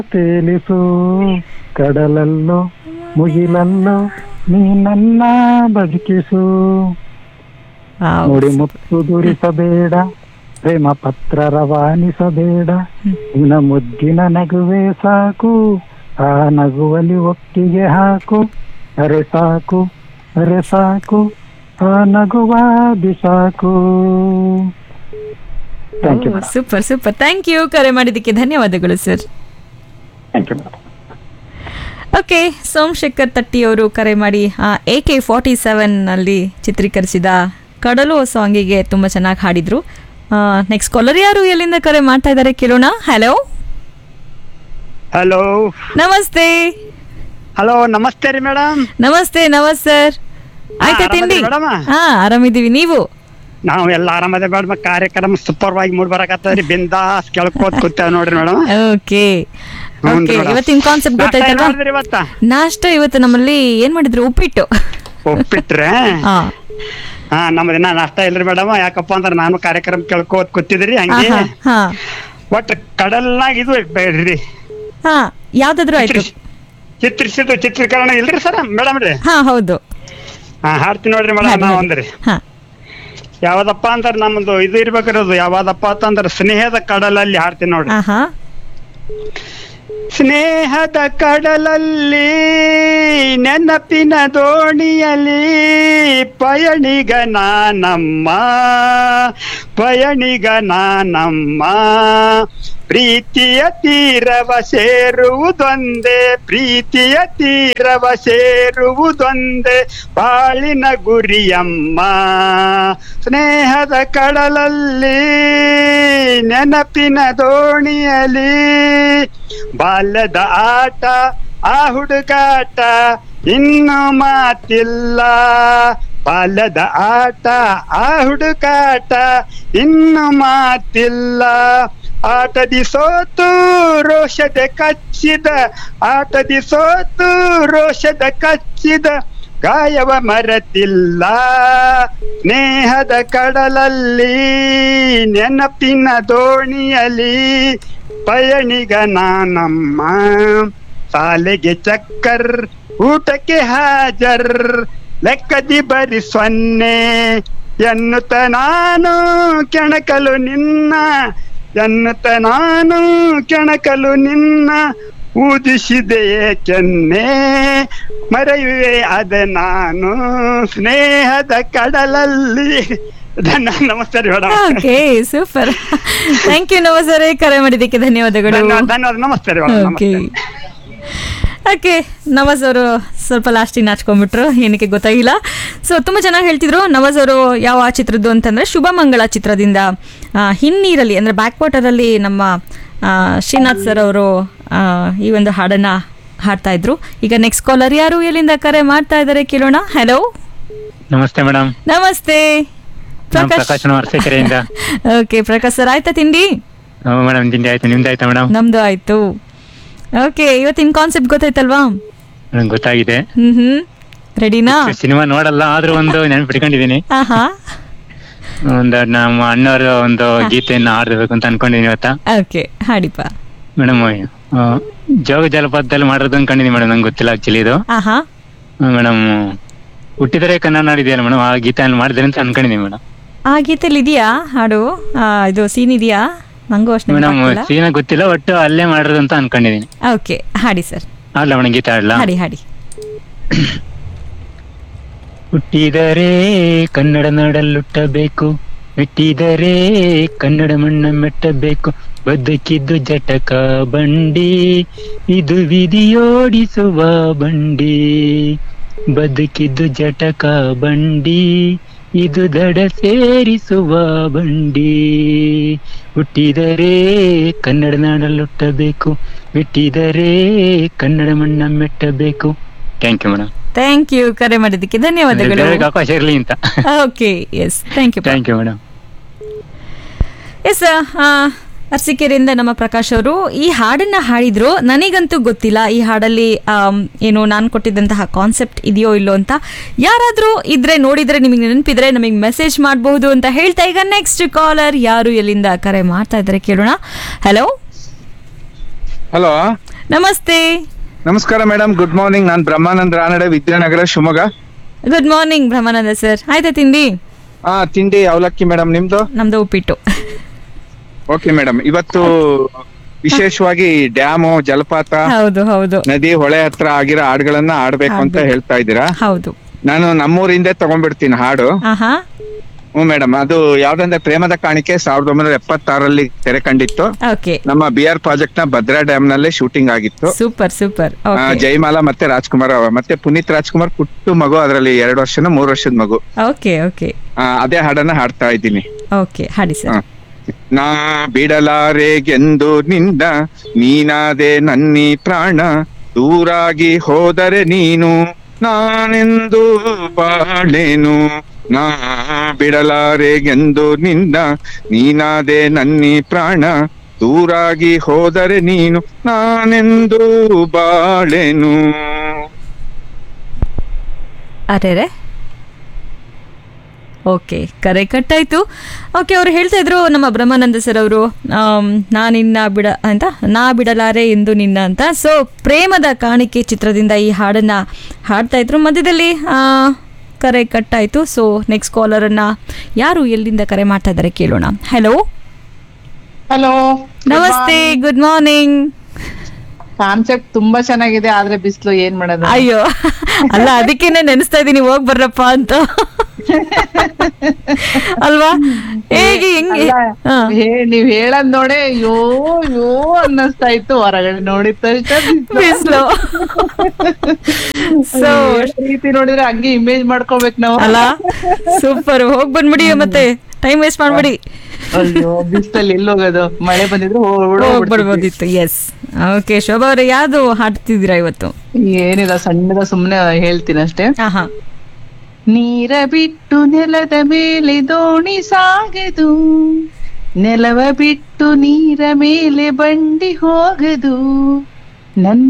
ತೇಲಿಸು ಕಡಲಲ್ಲೋ ಮುಗಿಲಲ್ಲೋ ನೀ ನನ್ನ ಬದುಕಿಸು ವಾವ್. ನುಡಿ ಮುತ್ತು ದುರಿಸಬೇಡ ಪ್ರೇಮ ಪತ್ರ ರವಾನಿಸಬೇಡ ನಿನ್ನ ಮುದ್ದಿನ ನಗುವೆ ಸಾಕು ಆ ನಗುವಲಿ ಒಟ್ಟಿಗೆ ಹಾಕು ಅರೆ ಸಾಕು ಅರೆ ಸಾಕು ಆ ನಗುವ ಬಿಸಾಕು ಥ್ಯಾಂಕ್ ಯು ಓ, ಸೂಪರ್ ಸೂಪರ್ ಥ್ಯಾಂಕ್ ಯು ಕರೆ ಮಾಡಿದ್ದಕ್ಕೆ ಧನ್ಯವಾದಗಳು sir thank you okay Somashekhar ತಟ್ಟಿ ಅವರು ಕರೆ ಮಾಡಿ ಎ ಕೆ ಫಾರ್ಟಿ ಸೆವೆನ್ನಲ್ಲಿ ಚಿತ್ರೀಕರಿಸಿದ ಕಡಲು ಸಾಂಗಿಗೆ ತುಂಬ ಚೆನ್ನಾಗಿ ಹಾಡಿದ್ರು ನೆಕ್ಸ್ಟ್ ಕಾಲರ್ ಯಾರು ಎಲ್ಲಿಂದ ಕರೆ ಮಾಡ್ತಾ ಇದ್ದಾರೆ ಕೇಳೋಣ ಹಲೋ ಹಲೋ ನಮಸ್ತೆ ಹಲೋ ನಮಸ್ತೆ ರೀ ಮೇಡಮ್ ನಮಸ್ತೆ ನಮಸ್ ಸರ್ ಆಯ್ತಾ ಆರಾಮದಿರಿ ತಿಂಡಿ ಮೇಡಮ? ಹಾ ಆರಾಮಿದ್ದೀವಿ ನೀವು ನಾವು ಎಲ್ಲ ಆರಾಮದೆ ಮೇಡಮ್ ಕಾರ್ಯಕ್ರಮ ಸೂಪರ್ ವಾಗಿ ಮೂಡ್ ಬರಕತ್ತದ್ರಿ ಬಿಂದಾಸ್ ಕೇಳ್ಕೋತ್ ಕೂತೇವ್ ನೋಡ್ರಿ ಮೇಡಮ್ ಓಕೆ ಹ್ಞೂ ಓಕೆ ಮೇಡಮ್. ಇವತ್ತಿನ ಕಾನ್ಸೆಪ್ಟ್ ನಾಷ್ಟ ಏನ್ ಗೊತ್ತಾಯ್ತಲ್ವಾ ಮಾಡಿದ್ರಿ ಇವತ್ತ ನಾಷ್ಟ ಇವತ್ತು ನಮ್ಮಲ್ಲಿ ಏನ್ ಮಾಡಿದ್ರು ಉಪ್ಪಿಟ್ಟು ಒಪ್ಪಿಟ್ರೆ ಹಾ ಹಾ ನಮ್ಮ ದಿನ ನಾಷ್ಟ ಇಲ್ರಿ ಮೇಡಮ್ ಯಾಕಪ್ಪ ಅಂದ್ರ ನಾನು ಕಾರ್ಯಕ್ರಮ ಕೇಳ್ಕೋತ್ ಕೂತಿದ್ರಿ ಹಂಗೆ ಆಹಾ, ಹಾ ಒಟ್ ಕಡಲ್ನಾಗ ಇದು ಬೇಡ್ರಿ ಹಾ ಯಾವ್ದಾದ್ರು ಆಯ್ತು ಚಿತ್ರಿಸಿದ್ದು ಚಿತ್ರೀಕರಣ ಇಲ್ರಿ ಸರ್ ಮೇಡಮ್ ರೀ ಹಾ ಹೌದು ಹಾ ಹಾಡ್ತೀನಿ ನೋಡ್ರಿ ಮೇಡಮ್ ಹಾಡಿ, ನಾವ್ ಹಾಡಿ. ಅಂದ್ರಿ ಹಾ ಯಾವ್ದಪ್ಪ ಅಂದ್ರ ನಮ್ದು ಇದು ಇರ್ಬೇಕಿರೋದು ಯಾವ್ದಪ್ಪ ಅಂತಂದ್ರ ಸ್ನೇಹದ ಕಡಲಲ್ಲಿ ಹಾಡ್ತೀನಿ ನೋಡ್ರಿ ಆಹಾ ಸ್ನೇಹದ ಕಡಲಲ್ಲಿ ನೆನಪಿನ ದೋಣಿಯಲ್ಲಿ ಪಯಣಿಗ ನಾನಮ್ಮ ಪಯಣಿಗ ನಾನಮ್ಮ ಪ್ರೀತಿಯ ತೀರವ ಸೇರುವುದೊಂದೇ ಪ್ರೀತಿಯ ತೀರವ ಸೇರುವುದೊಂದೇ ಬಾಳಿನ ಗುರಿಯಮ್ಮ ಸ್ನೇಹದ ಕಡಲಲ್ಲಿ ನೆನಪಿನ ದೋಣಿಯಲ್ಲಿ ಬಾಲ್ಯದ ಆಟ ಆ ಹುಡುಗಾಟ ಇನ್ನು ಮಾತಿಲ್ಲ ಬಾಲ್ಯದ ಆಟ ಆ ಹುಡುಕಾಟ ಇನ್ನು ಮಾತಿಲ್ಲ ಆಟದಿ ಸೋತು ರೋಷದ ಕಚ್ಚಿದ ಆಟದಿ ಸೋತು ರೋಷದ ಕಚ್ಚಿದ ಗಾಯವ ಮರೆತಿಲ್ಲ ಸ್ನೇಹದ ಕಡಲಲ್ಲಿ ನೆನಪಿನ ದೋಣಿಯಲ್ಲಿ ಪಯಣಿಗ ನಾನಮ್ಮ ಸಾಲೆಗೆ ಚಕ್ಕರ್ ಊಟಕ್ಕೆ ಹಾಜರ್ ಲೆಕ್ಕದಿ ಬರಿ ಸೊನ್ನೆ ಎನ್ನುತ್ತ ನಾನು ಕೆಣಕಲು ನಿನ್ನ ಎನ್ನುತ್ತ ನಾನು ಕೆಣಕಲು ನಿನ್ನ ಊದಿಸಿದೆ ಕೆನ್ನೆ ಮರೆಯುವೆ ಅದ ನಾನು ಸ್ನೇಹದ ಕಡಲಲ್ಲಿ ಧನ್ಯ ನಮಸ್ತೆ ರೀ madam okay super thank you ನಮಸ್ತೆ ಕರೆ ಮಾಡಿದ್ದಕ್ಕೆ ಧನ್ಯವಾದಗಳು ಧನ್ಯವಾದ ಧನ್ಯವಾದ ನಮಸ್ತೆ ರೀ ಮೇಡಮ್ ಓಕೆ ನಮಸ್ತೆ ಓಕೆ ನವಾಜ್ ಅವರು ಸ್ವಲ್ಪ ಲಾಸ್ಟಿಗೆ ನಾಚ್ಕೊಂಡ್ಬಿಟ್ರು ಏನಕ್ಕೆ ಗೊತ್ತಾಗಿಲ್ಲ ಸೊ ತುಂಬ ಚೆನ್ನಾಗಿ ಹೇಳ್ತಿದ್ರು ನವಾಜ್ ಅವರು ಯಾವ ಆ ಚಿತ್ರದ್ದು ಅಂತಂದ್ರೆ ಶುಭ ಮಂಗಳ ಚಿತ್ರದಿಂದ ಆ, ಹಿನ್ನೀರಲ್ಲಿ ಅಂದರೆ ಬ್ಯಾಕ್ ವಾಟರಲ್ಲಿ ನಮ್ಮ ಆ, ಶ್ರೀನಾಥ್ ಸರ್ ಅವರು ಆ, ಈ ಒಂದು ಹಾಡನ್ನ ಹಾಡ್ತಾ ಇದ್ರು ಈಗ ನೆಕ್ಸ್ಟ್ ಕಾಲರ್ ಯಾರು ಎಲ್ಲಿಂದ ಕರೆ ಮಾಡ್ತಾ ಇದ್ದಾರೆ ಕೇಳೋಣ ಹಲೋ ನಮಸ್ತೆ ಮೇಡಮ್ ನಮಸ್ತೆ ನಾನು ಪ್ರಕಾಶ್ ಅರಸಕೆರೆಯಿಂದ ಓಕೆ ಪ್ರಕಾಶ್ ಸರ್ ಆಯ್ತಾ ತಿಂಡಿ ಮೇಡಮ್ ತಿಂಡಿ ಆಯ್ತು ನಿಮ್ದು ಆಯ್ತಾ ಮೇಡಮ್ ನಮ್ದು ಆಯ್ತು ಓಕೆ ಇವತ್ತಿನ ಕಾನ್ಸೆಪ್ಟ್ ಗೊತ್ತಾಯ್ತಲ್ವಾ ನಂಗೆ ಗೊತ್ತಾಗಿದೆ ಹ್ಮ್ ಹ್ಮ್ ರೆಡಿನಾ ಸಿನಿಮಾ ನೋಡಲ್ಲ ಆದ್ರೂ ಒಂದು ನೆನಪಿಟ್ಕೊಂಡಿದ್ದೀನಿ ಆಹಾ ಒಂದು ನಮ್ಮ ಅಣ್ಣವರ ಒಂದು ಗೀತೆಯನ್ನ ಹಾಡ್ಬೇಕು ಅಂತ ಅನ್ಕೊಂಡಿದ್ದೀನಿ ಇವತ್ತ ಓಕೆ ಹಾಡಿಪ್ಪ ಮೇಡಮ್ ಜೋಗ ಜಲಪಾತದಲ್ಲಿ ಮಾಡಿರೋದು ಅನ್ಕೊಂಡಿದ್ದೀನಿ ಮೇಡಮ್ ನಂಗೆ ಗೊತ್ತಿಲ್ಲ ಆಕ್ಚುಲಿ ಇದು ಆಹಾ ಮೇಡಮ್ ಹುಟ್ಟಿದರೆ ಕನ್ನಡ ನಾಡಿದೆಯಲ್ಲ ಮೇಡಮ್ ಆ ಗೀತೆಯನ್ನು ಮಾಡಿದ್ರೆ ಅಂತ ಅನ್ಕೊಂಡಿದ್ದೀನಿ ಮೇಡಮ್ ಆ ಗೀತೆಲಿ ಇದೆಯಾ ಹಾಡು ಆ, ಇದು ಸೀನ್ ಇದೆಯಾ ನಂಗೂ ಅಷ್ಟು ಮೇಡಮ್ ಸೀನ ಗೊತ್ತಿಲ್ಲ ಒಟ್ಟು ಅಲ್ಲೇ ಮಾಡಿರೋದು ಅಂತ ಅನ್ಕೊಂಡಿದ್ದೀನಿ ಓಕೆ ಹಾಡಿ ಸರ್ ಆಡ್ಲಾ ಮೇಡಮ್ ಗೀತೆ ಆಡ್ಲಾ ಹಾಡಿ ಹಾಡಿ ಹುಟ್ಟಿದರೆ ಕನ್ನಡ ನಾಡಲ್ಲುಟ್ಟಬೇಕು ಮೆಟ್ಟಿದರೆ ಕನ್ನಡ ಮಣ್ಣ ಮೆಟ್ಟಬೇಕು ಬದುಕಿದ್ದು ಜಟಕ ಬಂಡಿ ಇದು ವಿಧಿಯೋಡಿಸುವ ಬಂಡಿ ಬದುಕಿದ್ದು ಜಟಕ ಬಂಡಿ ಇದು ದಡ ಸೇರಿಸುವ ಬಂಡಿ ಹುಟ್ಟಿದರೆ ಕನ್ನಡ ನಾಡಲ್ಲುಟ್ಟಬೇಕು ಮೆಟ್ಟಿದರೆ ಕನ್ನಡ ಮಣ್ಣ ಮೆಟ್ಟಬೇಕು thank you madam thank you ಕರೆ ಮಾಡಿದ್ದಕ್ಕೆ ಧನ್ಯವಾದಗಳು ಬೇರೆಯವ್ರಿಗೆ ಅವಕಾಶ ಇರಲಿ ಅಂತ okay yes thank you thank you madam yes ಅರಸಿಕೆರೆಯಿಂದ ನಮ್ಮ ಪ್ರಕಾಶ್ ಅವರು ಈ ಹಾಡನ್ನ ಹಾಡಿದ್ರು ನನಗಂತೂ ಗೊತ್ತಿಲ್ಲ ಈ ಹಾಡಲ್ಲಿ ಆಮ್, ಏನು ನಾನು ಕೊಟ್ಟಿದ್ದಂತಹ ಕಾನ್ಸೆಪ್ಟ್ ಇದೆಯೋ ಇಲ್ಲೋ ಅಂತ ಯಾರಾದರೂ ಇದ್ರೆ ನೋಡಿದ್ರೆ ನಿಮಗೆ ನೆನಪಿದ್ರೆ ನಮಗೆ ಮೆಸೇಜ್ ಮಾಡಬಹುದು ಅಂತ ಹೇಳ್ತಾ ಈಗ ನೆಕ್ಸ್ಟ್ ಕಾಲರ್ ಯಾರು ಎಲ್ಲಿಂದ ಕರೆ ಮಾಡ್ತಾ ಇದ್ದಾರೆ ಕೇಳೋಣ ಹಲೋ ಹಲೋ ನಮಸ್ತೆ ನಮಸ್ಕಾರ ಮೇಡಮ್ ಗುಡ್ ಮಾರ್ನಿಂಗ್ ನಾನು Brahmanand Ranade Vidyanagar Shivamogga good morning Brahmananda sir ಆಯ್ತಾ ತಿಂಡಿ ಹಾ ತಿಂಡಿ ಅವಲಕ್ಕಿ ಮೇಡಮ್ ನಿಮ್ದು ನಮ್ದು ಉಪ್ಪಿಟ್ಟು ಓಕೆ ಮೇಡಮ್ ಇವತ್ತು ವಿಶೇಷವಾಗಿ ಡ್ಯಾಮು ಜಲಪಾತ ಹೌದು ಹೌದು ನದಿ ಹೊಳೆ ಹತ್ರ ಆಗಿರೋ ಹಾಡುಗಳನ್ನ ಆಡ್ಬೇಕು ಅಂತ ಆಡ್ಬೇಕು. ಹೇಳ್ತಾ ಇದ್ದೀರಾ ಹೌದು ನಾನು ನಮ್ಮೂರಿಂದೇ ತಗೊಂಡ್ಬಿಡ್ತೀನಿ ಹಾಡು ಆಹಾ ಹ್ಞೂ ಮೇಡಮ್ ಅದು ಯಾವ್ದಂದ್ರೆ ಪ್ರೇಮದ ಕಾಣಿಕೆ ಸಾವಿರದ ಒಂಬೈನೂರ ಎಪ್ಪತ್ತಾರಲ್ಲಿ ತೆರೆ ಕಂಡಿತ್ತು ಓಕೆ ನಮ್ಮ ಬಿ ಆರ್ ಪ್ರಾಜೆಕ್ಟ್ ನ ಭದ್ರಾ ಡ್ಯಾಮ್ ನಲ್ಲೇ ಶೂಟಿಂಗ್ ಆಗಿತ್ತು ಸೂಪರ್ ಸೂಪರ್ ಆ, ಓಕೆ ಜಯಮಾಲಾ ಮತ್ತೆ ರಾಜ್ಕುಮಾರ್ ಅವ- ಮತ್ತೆ ಪುನೀತ್ ರಾಜ್ಕುಮಾರ್ ಪುಟ್ಟು ಮಗು ಅದರಲ್ಲಿ ಎರಡು ವರ್ಷನ ಮೂರು ವರ್ಷದ ಮಗು ಓಕೆ ಓಕೆ ಆ, ಅದೇ ಹಾಡನ್ನ ಹಾಡ್ತಾ ಇದ್ದೀನಿ ಓಕೆ ಹಾಡಿ ಸರ್ ಹ. ನಾ ಬಿಡಲಾರೆಗೆಂದು ನಿಂದ ನೀನಾದೆ ನನ್ನಿ ಪ್ರಾಣ ದೂರಾಗಿ ಹೋದರೆ ನೀನು ನಾನೆಂದು ಬಾಳೆನು ನಾ ಬಿಡಲಾರೆಗೆಂದು ನಿಂದ ನೀನಾದೆ ನನ್ನಿ ಪ್ರಾಣ ದೂರಾಗಿ ಹೋದರೆ ನೀನು ನಾನೆಂದು ಬಾಳೆನು ಅರೆ ಓಕೆ ಕರೆ ಕಟ್ಟಾಯ್ತು ಓಕೆ ಅವ್ರು ಹೇಳ್ತಾ ಇದ್ರು ನಮ್ಮ ಬ್ರಹ್ಮಾನಂದ ಸರ್ ಅವರು ನಾನಿನ್ನ ಬಿಡ ಅಂತ ನಾ ಬಿಡಲಾರೆ ಎಂದು ನಿನ್ನ ಅಂತ ಸೊ ಪ್ರೇಮದ ಕಾಣಿಕೆ ಚಿತ್ರದಿಂದ ಈ ಹಾಡನ್ನ ಹಾಡ್ತಾ ಇದ್ರು ಮಧ್ಯದಲ್ಲಿ ಆ, ಕರೆ ಕಟ್ಟಾಯ್ತು ಸೊ ನೆಕ್ಸ್ಟ್ ಕಾಲರನ್ನ ಯಾರು ಎಲ್ಲಿಂದ ಕರೆ ಮಾಡ್ತಾ ಇದ್ದಾರೆ ಕೇಳೋಣ ಹಲೋ ಹಲೋ ನಮಸ್ತೆ ಗುಡ್ ಮಾರ್ನಿಂಗ್ ಕಾನ್ಸೆಪ್ಟ್ ತುಂಬಾ ಚೆನ್ನಾಗಿದೆ ಆದ್ರೆ ಬಿಸಿಲು ಏನ್ ಮಾಡೋದು ಅಯ್ಯೋ ಅಲ್ಲ ಅದಕ್ಕೇನೆ ನೆನೆಸ್ತಾ ಇದ್ದೀನಿ ಹೋಗ್ ಬರ್ರಪ್ಪ ಅಂತ ಅಲ್ವಾ ಹೇಗೆ ಹೆಂಗೆ ಅಲ್ಲ, ಹಾ. ಹೇ- ನೀವ್ ಹೇಳದ್ ನೋಡೆ ಯೋ ಯೋ ಅನ್ನಿಸ್ತಾ ಇತ್ತು ಹೊರಗಡೆ ನೋಡಿದ ತಕ್ಷಣ ಬಿಸ್ಲು ಸೊ ಈ ರೀತಿ ನೋಡಿದ್ರೆ ಹಂಗೆ ಇಮೇಜ್ ಮಾಡ್ಕೋಬೇಕು ನಾವು ಅಲ್ಲ ಸೂಪರ್ ಹೋಗ್ ಬಂದ್ಬಿಡಿ ಮತ್ತೆ ಟೈಮ್ ವೇಸ್ಟ್ ಮಾಡ್ಬಿಡಿ ಅಯ್ಯೋ ಬಿಸ್ಲಲ್ಲಿ ಎಲ್ಲಿ ಹೋಗೋದು ಮಳೆ ಬಂದಿದ್ರೆ ಓಡೋಗ್ಬಿಡ್ತಿದ್ವಿ. ಹೋಗ್ಬಿಡ್ಬೋದಿತ್ತು ಎಸ್ ಓಕೆ ಶೋಭಾ ಅವ್ರೆ ಯಾವ್ದು ಹಾಡ್ತಿದ್ದೀರಾ ಇವತ್ತು ಏನಿಲ್ಲ ಸಣ್ಣದ ಸುಮ್ನೆ ಹೇಳ್ತೀನಿ ಅಷ್ಟೇ ಆಹಾ ನೀರ ಬಿಟ್ಟು ನೆಲದ ಮೇಲೆ ದೋಣಿ ಸಾಗದು ನೆಲವ ಬಿಟ್ಟು ನೀರ ಮೇಲೆ ಬಂಡಿ ಹೋಗದು ನನ್ನ